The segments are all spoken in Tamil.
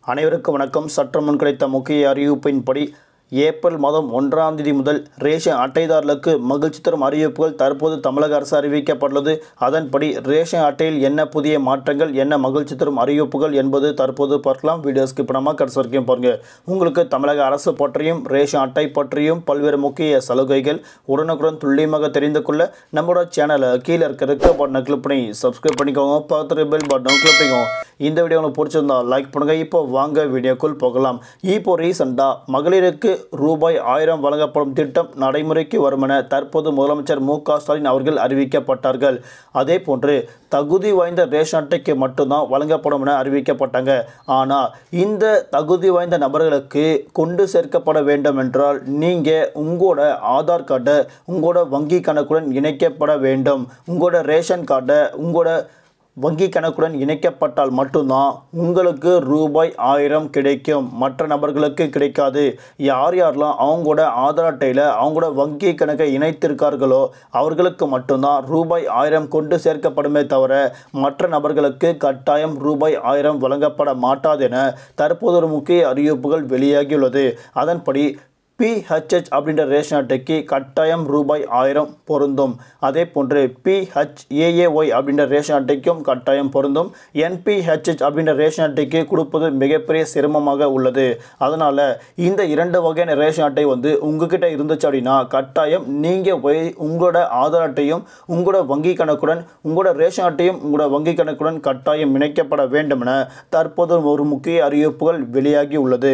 அனைவருக்கும் வணக்கம் சற்று முன் கிடைத்த முக்கிய அறிவிப்பின்படி ஏப்ரல் மாதம் ஒன்றாம் தேதி முதல் ரேஷன் அட்டைதாரர்களுக்கு மகிழ்ச்சி தரும் அறிவிப்புகள் தற்போது தமிழக அரசு அறிவிக்கப்பட்டுள்ளது அதன்படி ரேஷன் அட்டையில் என்ன புதிய மாற்றங்கள் என்ன மகிழ்ச்சி தரும் அறிவிப்புகள் என்பது தற்போது பார்க்கலாம் வீடியோ ஸ்கிப் பண்ணாமல் கடைசி வரைக்கும் பாருங்க உங்களுக்கு தமிழக அரசு பற்றியும் ரேஷன் அட்டை பற்றியும் பல்வேறு முக்கிய சலுகைகள் உடனுக்குடன் துல்லியமாக தெரிந்து கொள்ள நம்மளோட சேனலை கீழே இருக்க இருக்க பட்டனை கிளிக் பண்ணி சப்ஸ்கிரைப் பண்ணிக்கோங்க பார்த்துட்டு பெல் பட்டனை கிளிக் பண்ணிக்கோங்க இந்த வீடியோ உங்களுக்கு பிடிச்சிருந்தா லைக் பண்ணுங்க இப்போ வாங்க வீடியோக்குள் போகலாம் இப்போ ரீசெண்டாக மகளிருக்கு ரூபாய் ஆயிரம் வழங்கப்படும் திட்டம் நடைமுறைக்கு வரும் என தற்போது முதலமைச்சர் மு க ஸ்டாலின் அவர்கள் அறிவிக்கப்பட்டார்கள் அதே போன்று தகுதி வாய்ந்த ரேஷன் அட்டைக்கு மட்டும்தான் வழங்கப்படும் என அறிவிக்கப்பட்டாங்க ஆனால் இந்த தகுதி வாய்ந்த நபர்களுக்கு கொண்டு சேர்க்கப்பட வேண்டும் என்றால் நீங்கள் உங்களோட ஆதார் கார்டை உங்களோட வங்கி கணக்குடன் இணைக்கப்பட வேண்டும் உங்களோட ரேஷன் கார்டை உங்களோட வங்கி கணக்குடன் இணைக்கப்பட்டால் மட்டும்தான் உங்களுக்கு ரூபாய் ஆயிரம் கிடைக்கும் மற்ற நபர்களுக்கு கிடைக்காது யார் யாரெல்லாம் அவங்களோட ஆதார் அட்டையில் அவங்களோட வங்கி கணக்கை இணைத்திருக்கார்களோ அவர்களுக்கு மட்டும்தான் ரூபாய் ஆயிரம் கொண்டு சேர்க்கப்படுமே தவிர மற்ற நபர்களுக்கு கட்டாயம் ரூபாய் ஆயிரம் வழங்கப்பட மாட்டாது என தற்போது ஒரு முக்கிய அறிவிப்புகள் வெளியாகியுள்ளது அதன்படி பிஹெச்ஹெச் அப்படின்ற ரேஷன் அட்டைக்கு கட்டாயம் ரூபாய் ஆயிரம் பொருந்தும் அதே போன்று பிஹெச்ஏஏஒய் அப்படின்ற ரேஷன் அட்டைக்கும் கட்டாயம் பொருந்தும் என்பிஹெச்ஹெச் அப்படின்ற ரேஷன் அட்டைக்கு கொடுப்பது மிகப்பெரிய சிரமமாக உள்ளது அதனால் இந்த இரண்டு வகையான ரேஷன் அட்டை வந்து உங்ககிட்ட இருந்துச்சு அப்படின்னா கட்டாயம் நீங்கள் போய் உங்களோட ஆதார் அட்டையும் உங்களோட வங்கி கணக்குடன் உங்களோட ரேஷன் அட்டையும் உங்களோட வங்கி கணக்குடன் கட்டாயம் இணைக்கப்பட வேண்டும் என தற்போது ஒரு முக்கிய அறிவிப்புகள் வெளியாகி உள்ளது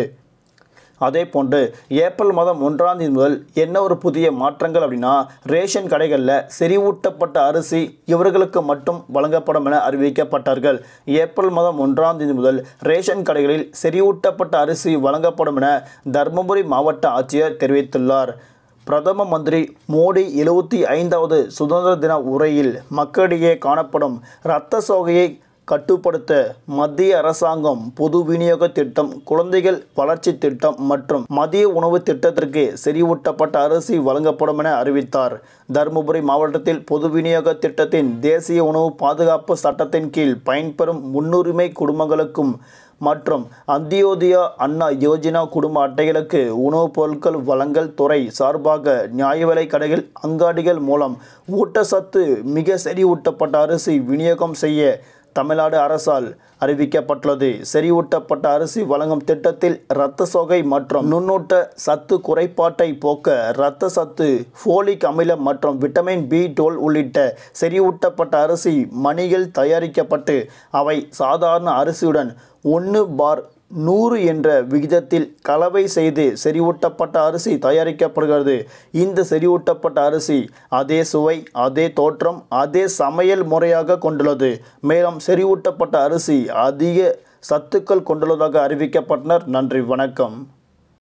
அதே போன்று ஏப்ரல் மாதம் ஒன்றாம் தேதி முதல் என்ன ஒரு புதிய மாற்றங்கள் அப்படின்னா ரேஷன் கடைகளில் செறிவூட்டப்பட்ட அரிசி இவர்களுக்கு மட்டும் வழங்கப்படும் என அறிவிக்கப்பட்டார்கள் ஏப்ரல் மாதம் ஒன்றாம் தேதி முதல் ரேஷன் கடைகளில் செறிவூட்டப்பட்ட அரிசி வழங்கப்படும் என தருமபுரி மாவட்ட ஆட்சியர் தெரிவித்துள்ளார் பிரதம மந்திரி மோடி எழுபத்தி ஐந்தாவது சுதந்திர தின உரையில் மக்களிடையே காணப்படும் இரத்த சோகையை கட்டுப்படுத்த மத்திய அரசாங்கம் பொது விநியோக திட்டம் குழந்தைகள் வளர்ச்சி திட்டம் மற்றும் மதிய உணவு திட்டத்திற்கு செறிவூட்டப்பட்ட அரிசி வழங்கப்படும் என அறிவித்தார் தருமபுரி மாவட்டத்தில் பொது விநியோக திட்டத்தின் தேசிய உணவு பாதுகாப்பு சட்டத்தின் கீழ் பயன்பெறும் முன்னுரிமை குடும்பங்களுக்கும் மற்றும் அந்தியோதயா அண்ணா யோஜனா குடும்ப அட்டைகளுக்கு உணவுப் பொருட்கள் வழங்கல் துறை சார்பாக நியாய விலை கடைகள் அங்காடிகள் மூலம் ஊட்டச்சத்து மிக செறிவூட்டப்பட்ட அரிசி விநியோகம் செய்ய தமிழ்நாடு அரசால் அறிவிக்கப்பட்டுள்ளது செறிவூட்டப்பட்ட அரிசி வழங்கும் திட்டத்தில் இரத்த சோகை மற்றும் நுண்ணூட்ட சத்து குறைபாட்டை போக்க இரத்த சத்து ஃபோலிக் அமிலம் மற்றும் விட்டமின் பி டுவெல் உள்ளிட்ட செறிவூட்டப்பட்ட அரிசி மணிகள் தயாரிக்கப்பட்டு அவை சாதாரண அரிசியுடன் ஒன்று பார் நூறு என்ற விகிதத்தில் கலவை செய்து செறிவூட்டப்பட்ட அரிசி தயாரிக்கப்படுகிறது இந்த செறிவூட்டப்பட்ட அரிசி அதே சுவை அதே தோற்றம் அதே சமையல் முறையாக கொண்டுள்ளது மேலும் செறிவூட்டப்பட்ட அரிசி அதிக சத்துக்கள் கொண்டுள்ளதாக அறிவிக்கப்பட்டனர் நன்றி வணக்கம்